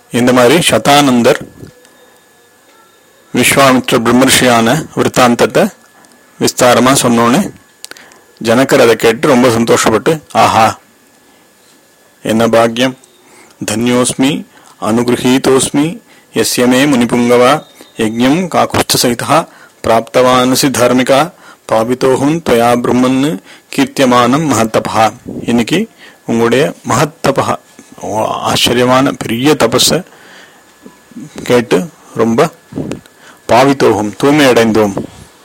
இந்த மாதிரி சதானந்தர் விஸ்வாமித்ர பிரம்மர்ஷியான விற்த்தாந்தத்தை விஸ்தாரமா சொன்னோன்னே ஜனக்கர் அதை கேட்டு ரொம்ப சந்தோஷப்பட்டு ஆஹா என்ன பாக்கியம் தன்யோஸ்மி அனுகிரகீதோஸ்மி எஸ்யமே முனிபுங்கவா யஜ்ஞம் காக்குஷ்ட சகிதா பிராப்தவானசி தார்மிகா பாபித்தோகும் துவயா பிரம்மன் கீர்த்தியமானம் மகத்தபா இன்னைக்கு உங்களுடைய மகத்தபா ஆச்சரியமான பெரிய தபஸ கேட்டு ரொம்ப பாவித்தோகும் தூய்மை அடைந்தோம்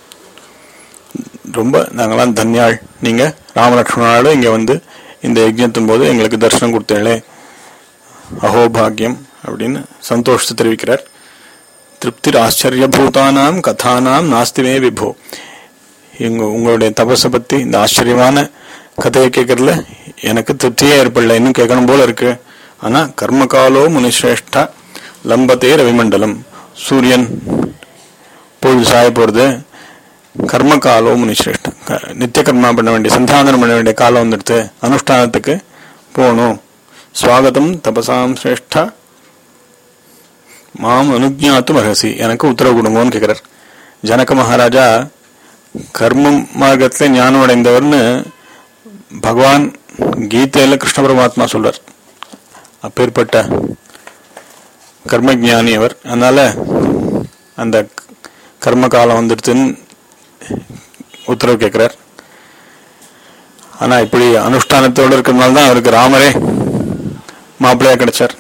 ரொம்ப நாங்களாம் தன்யாள் நீங்க ராமலட்சுமணாலும் இங்க வந்து இந்த யஜ்ஞத்தின் போது எங்களுக்கு தரிசனம் கொடுத்தீங்களே அஹோபாகியம் அப்படின்னு சந்தோஷத்தை தெரிவிக்கிறார் திருப்தி ஆச்சரியபூதானாம் கதானாம் நாஸ்திமே விபோ இங்க உங்களுடைய தபஸை பத்தி இந்த ஆச்சரியமான கதையை கேட்கறதுல எனக்கு திருப்தியே ஏற்படல இன்னும் கேட்கணும் போல இருக்கு ஆனா கர்மகாலோ முனிஸ்ரேஷ்டா லம்பத்தே ரவிமண்டலம் சூரியன் பொழுது சாய போறது கர்மகாலோ முனிஸ்ரேஷ்டம் க- நித்திய கர்மா பண்ண வேண்டிய சந்தானம் பண்ண வேண்டிய காலம் வந்துடுத்து அனுஷ்டானத்துக்கு போகணும் ஸ்வாகதம் தபசாம் சிரேஷ்டா மாம் அனுஜாத்தும் அர்ஹசி எனக்கு உத்தரவு கொடுங்கோன்னு கேட்கிறார் ஜனக மகாராஜா கர்ம மார்க்கத்துல ஞானம் அடைந்தவர்னு பகவான் கீதையில கிருஷ்ண பரமாத்மா சொல்றார் அப்பேற்பட்ட கர்ம ஞானி அவர் அதனால அந்த கர்ம காலம் வந்துடுதுன்னு உத்தரவு கேட்கிறார் ஆனா இப்படி அனுஷ்டானத்தோடு இருக்கிறதுனால தான் அவருக்கு ராமரே மாப்பிள்ளையா கிடைச்சார்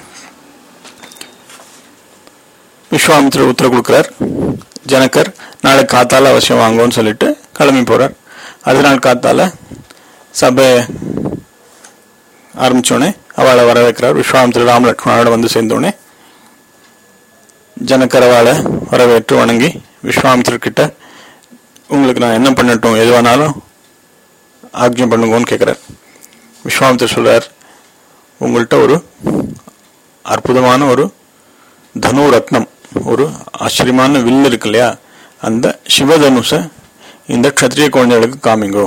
விஸ்வாமித்திரர் உத்தரவு கொடுக்கிறார் ஜனக்கர் நாளை காத்தால அவசியம் வாங்குவோன்னு சொல்லிட்டு கிளம்பி போறார் அடுத்த நாள் காத்தால சபை ஆரம்பிச்சோடனே அவளை வர வைக்கிறார் விஸ்வாமித்திர ராம லட்சுமணோட வந்து சேர்ந்தோடனே ஜனக்கர் அவளை வரவேற்று வணங்கி விஸ்வாமித்திரர் கிட்ட உங்களுக்கு நான் என்ன பண்ணட்டும் எது வேணாலும் ஆக்ஞம் பண்ணுங்கன்னு கேட்கிறார் விஸ்வாமித்திரர் சொல்றார் உங்கள்கிட்ட ஒரு அற்புதமான ஒரு தனு ரத்னம் ஒரு ஆச்சரியமான வில் இருக்கு இல்லையா அந்த சிவதனுஷ இந்த க்ஷத்ரிய குழந்தைகளுக்கு காமிங்கோ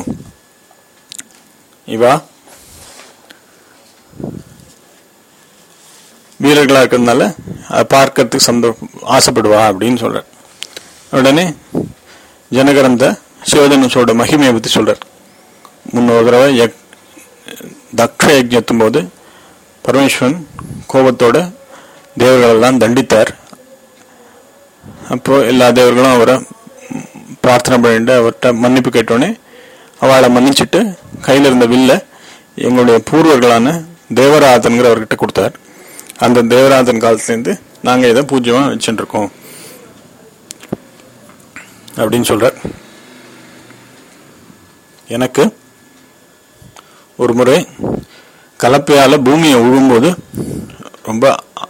இவா வீரர்களா இருக்கிறதுனால அதை பார்க்கறதுக்கு சந்தோ ஆசைப்படுவா அப்படின்னு சொல்றார் உடனே ஜனகர் அந்த சிவதனுஷோட மகிமையை பத்தி சொல்றார் முன்னொரு தடவை யக்- தக்ஷ யஜ்ஞத்தும் போது பரமேஸ்வரன் கோபத்தோட தேவர்களெல்லாம் தண்டித்தார் அப்போ எல்லா தேவர்களும் அவரை பிரார்த்தனை பண்ணிட்டு அவர்கிட்ட மன்னிப்பு கேட்டோடனே அவளை மன்னிச்சிட்டு கையில் இருந்த வில்ல எங்களுடைய பூர்வர்களான தேவராதன்கிற அவர்கிட்ட கொடுத்தார் அந்த தேவராதன் காலத்துலேருந்து நாங்கள் இதை பூஜ்யமாக வச்சுட்டு இருக்கோம் அப்படின்னு சொல்றார் எனக்கு ஒரு முறை கலப்பையால பூமியை உழும்போது ரொம்ப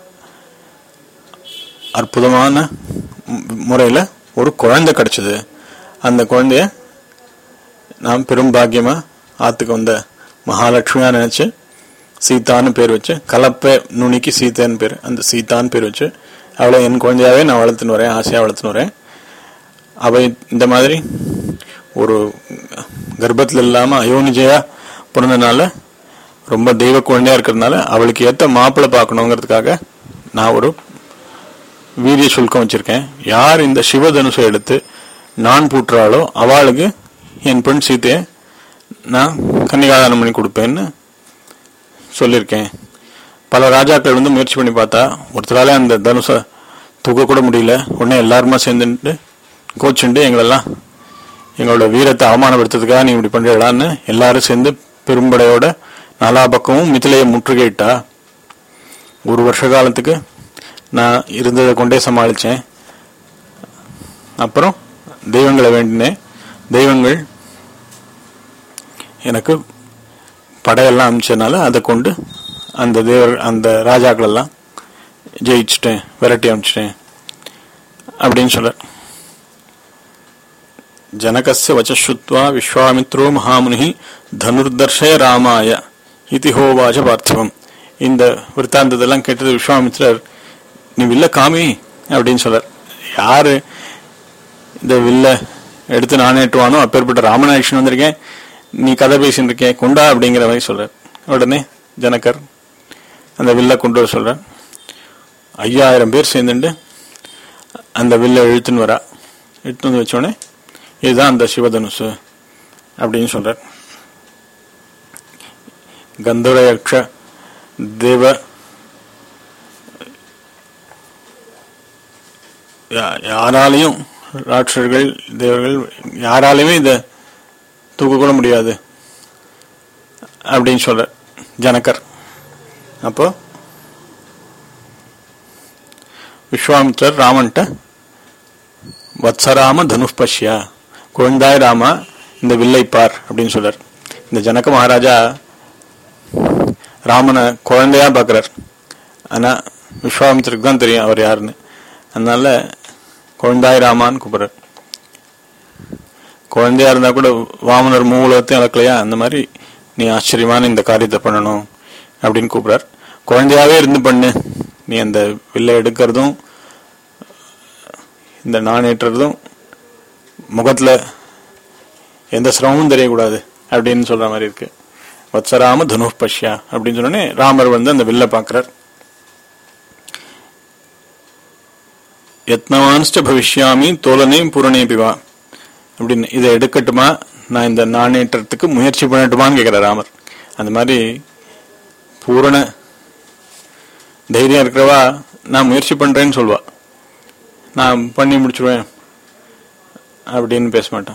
அற்புதமான முறையில் ஒரு குழந்தை கிடைச்சது அந்த குழந்தைய நான் பெரும் பாக்கியமா ஆத்துக்கு வந்த மகாலட்சுமியா நினைச்சு சீதான்னு பேர் வச்சு கலப்பை நுனிக்கு சீதான்னு பேர் அந்த சீதான்னு பேர் வச்சு அவளை என் குழந்தையாவே நான் வளர்த்துன்னு வரேன் ஆசையா வளர்த்துன்னு வரேன் அவ இந்த மாதிரி ஒரு கர்ப்பத்தில் இல்லாம அயோனிஜையா பிறந்தனால ரொம்ப தெய்வ குழந்தையா இருக்கிறதுனால அவளுக்கு ஏத்த மாப்பிள்ளை பார்க்கணுங்கிறதுக்காக நான் ஒரு வீரிய சுல்கம் வச்சிருக்கேன் யார் இந்த சிவதனுசை எடுத்து நான் பூட்டுறாளோ அவளுக்கு என் பெண் சீத்தையை நான் கன்னிகாதானம் பண்ணி கொடுப்பேன்னு சொல்லியிருக்கேன் பல ராஜாக்கள் வந்து முயற்சி பண்ணி பார்த்தா ஒருத்தரால அந்த தனுசை தூக்க கூட முடியல உடனே எல்லாருமா சேர்ந்துட்டு கோச்சுண்டு எங்களெல்லாம் எங்களோட வீரத்தை அவமானப்படுத்துறதுக்காக நீ இப்படி பண்றடான்னு எல்லாரும் சேர்ந்து பெரும்படையோட நாலா பக்கமும் மிथिலையை முற்றுகையிட்டா ஒரு வருஷ காலத்துக்கு நான் இருந்ததை கொண்டே சமாளிச்சேன் அப்புறம் தெய்வங்களை வேண்டினேன் தெய்வங்கள் எனக்கு படையெல்லாம் அனுப்பிச்சதுனால அதை கொண்டு அந்த தேவர் அந்த ராஜாக்கள் எல்லாம் ஜெயிச்சிட்டேன் விரட்டி அனுப்பிச்சிட்டேன் அப்படின்னு சொல்ற ஜனகஸ்ய வச்சுத்வா விஸ்வாமித்ரோ மகாமுனி தனுர்தர்ஷய ராமாய இதி ஹோவாச்ச பார்த்திவம் இந்த விற்த்தாந்தத்தெல்லாம் கேட்டது விஸ்வாமித்ரர் நீ வில்ல காமி அப்படின்னு சொல்றார் யாரு இந்த வில்ல எடுத்து நானேட்டுவானோ அப்பேற்பட்ட ராமநாயக்ஷன் வந்திருக்கேன் நீ கதை பேசிட்டு இருக்கேன் கொண்டா அப்படிங்கிற மாதிரி சொல்றார் உடனே ஜனகர் அந்த வில்ல கொண்டு வர சொல்றார் ஐயாயிரம் பேர் சேர்ந்துட்டு அந்த வில்ல இழுத்துன்னு வரா இழுத்துன்னு வந்து வச்சோடனே இதுதான் அந்த சிவதனுசு அப்படின்னு சொல்றார் கந்தரயக்ஷ தேவ யா- யாராலையும் ராட்சர்கள் தேவர்கள் யாராலையுமே இதை தூக்க கூட முடியாது அப்படின்னு சொல்ற ஜனகர் அப்போ விஸ்வாமித்தர் ராமன்ட்ட வத்சராம தனுஷ் பஷ்யா குழந்தாய் ராமா இந்த வில்லை பார் அப்படின்னு சொல்றார் இந்த ஜனக மகாராஜா ராமனை குழந்தையா பார்க்கறார் ஆனா விஸ்வாமித்திரருக்கு தான் தெரியும் அவர் யாருன்னு அதனால குழந்தாய் ராமான்னு கூப்பிடுறார் குழந்தையா இருந்தா கூட வாமனர் மூலத்தையும் அளக்கலையா அந்த மாதிரி நீ ஆச்சரியமான இந்த காரியத்தை பண்ணணும் அப்படின்னு கூப்பிடுறார் குழந்தையாவே இருந்து பண்ணு நீ அந்த வில்லை எடுக்கிறதும் இந்த நாணேற்றுறதும் முகத்துல எந்த சிரமமும் தெரியக்கூடாது அப்படின்னு சொல்ற மாதிரி இருக்கு வத்சராம தனு பஷ்யா அப்படின்னு சொன்னோடனே ராமர் வந்து அந்த வில்ல பாக்குறார் யத்னவான்ஸ்ட பவிஷ்யாமி தோலனே பூரணே பிவா அப்படின்னு இதை எடுக்கட்டுமா நான் இந்த நாணேற்றத்துக்கு முயற்சி பண்ணட்டுமான்னு கேட்கிறார் ராமர் அந்த மாதிரி பூரண தைரியம் இருக்கிறவா நான் முயற்சி பண்றேன்னு சொல்வா நான் பண்ணி முடிச்சிருவேன் அப்படின்னு பேச மாட்டான்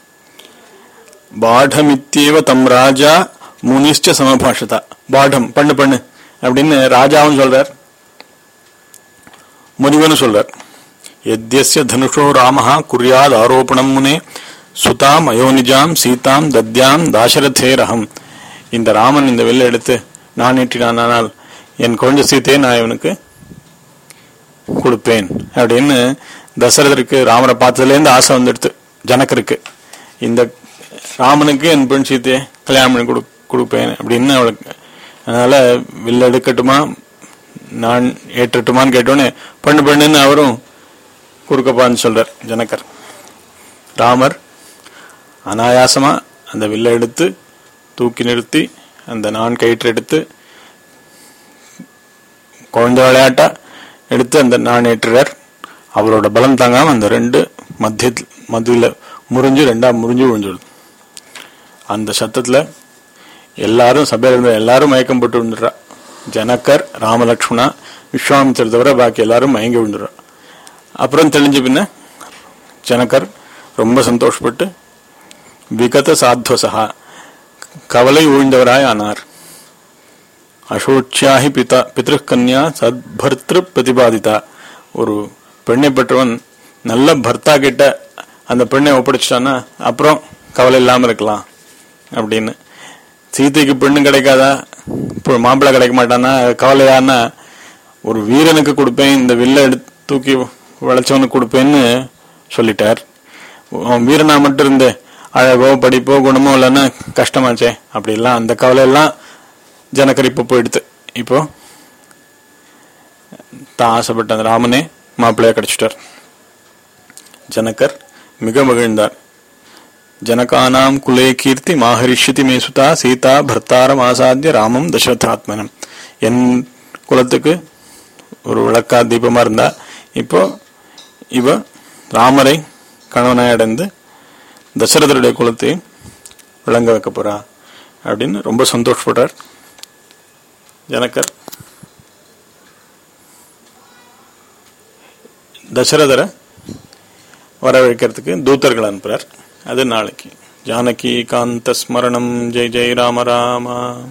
பாடமித்தேவ தம் ராஜா முனிஷ்ட சமபாஷதா பாடம் பண்ணு பண்ணு அப்படின்னு ராஜாவும் சொல்றார் முனிவனும் சொல்றார் எத்யஸ்ய தனுஷோ ராமஹா குர்யாத் ஆரோபணம் முனே சுதாம் அயோனிஜாம் சீதாம் தத்யாம் தாசரதேரகம் இந்த ராமன் இந்த வெள்ளை எடுத்து நான் ஏற்றினானால் என் குழந்தை சீத்தையை நான் இவனுக்கு கொடுப்பேன் அப்படின்னு தசரதருக்கு ராமரை பார்த்ததுலேருந்து ஆசை வந்துடுத்து ஜனகருக்கு இந்த ராமனுக்கு என் பெண் சீத்தையை கல்யாணம் பண்ணி கொடு கொடுப்பேன் அப்படின்னு அவளுக்கு அதனால வில்ல எடுக்கட்டுமா நான் ஏற்றட்டுமான்னு கேட்டோன்னே பண்ணு பண்ணுன்னு அவரும் கொடுக்கப்பான்னு சொல்றார் ஜனகர் ராமர் அனாயாசமா அந்த வில்லை எடுத்து தூக்கி நிறுத்தி அந்த நான் கயிற்று எடுத்து குழந்தை விளையாட்டா எடுத்து அந்த நான் ஏற்றுறார் அவரோட பலம் தாங்காம அந்த ரெண்டு மத்திய மதுவில் முறிஞ்சு ரெண்டா முறிஞ்சு விழுந்துடுது அந்த சத்தத்துல எல்லாரும் சபையில இருந்த எல்லாரும் மயக்கம் போட்டு விழுந்துடுறா ஜனகர் ராமலக்ஷ்மணா விஸ்வாமித்தர் தவிர பாக்கி எல்லாரும் மயங்கி விழுந்துடுறா அப்புறம் தெளிஞ்ச பின்ன ஜனகர் ரொம்ப சந்தோஷப்பட்டு விகத சாத்வசா கவலை ஊழ்ந்தவராய் ஆனார் அசோச்சியாகி பிதா பித்ருக்கன்யா சத்பர்திரு பிரதிபாதிதா ஒரு பெண்ணை பெற்றவன் நல்ல பர்த்தா கிட்ட அந்த பெண்ணை ஒப்படைச்சிட்டான்னா அப்புறம் கவலை இல்லாம இருக்கலாம் அப்படின்னு சீதைக்கு பெண்ணு கிடைக்காதா இப்போ மாப்பிள்ளை கிடைக்க மாட்டானா கவலையானா ஒரு வீரனுக்கு கொடுப்பேன் இந்த வில்ல எடுத்து தூக்கி வளைச்சவனுக்கு கொடுப்பேன்னு சொல்லிட்டார் அவன் வீரனா மட்டும் இருந்து அழகோ படிப்போ குணமோ இல்லைன்னா கஷ்டமாச்சே அப்படிலாம் அந்த கவலை எல்லாம் ஜனகர் இப்போ போயிடுத்து இப்போ தான் ஆசைப்பட்ட அந்த ராமனே மாப்பிள்ளையா கிடைச்சிட்டார் ஜனகர் மிக மகிழ்ந்தார் ஜனகானாம் குலே கீர்த்தி மாஹரிஷிதி மே சுதா சீதா பர்த்தாரம் ஆசாத்திய ராமம் தசரதாத்மனம் என் குலத்துக்கு ஒரு விளக்கா தீபமா இருந்தா இப்போ இவ ராமரை கணவனாய் அடைந்து தசரதருடைய குலத்தையும் விளங்க வைக்க போறா அப்படின்னு ரொம்ப சந்தோஷப்படுறார் ஜனகர் தசரதரை வரவழைக்கிறதுக்கு தூதர்கள் அனுப்புறார் அது நாளைக்கு ஜானகி காந்த ஸ்மரணம் ஜெய் ஜெய் ராம ராமா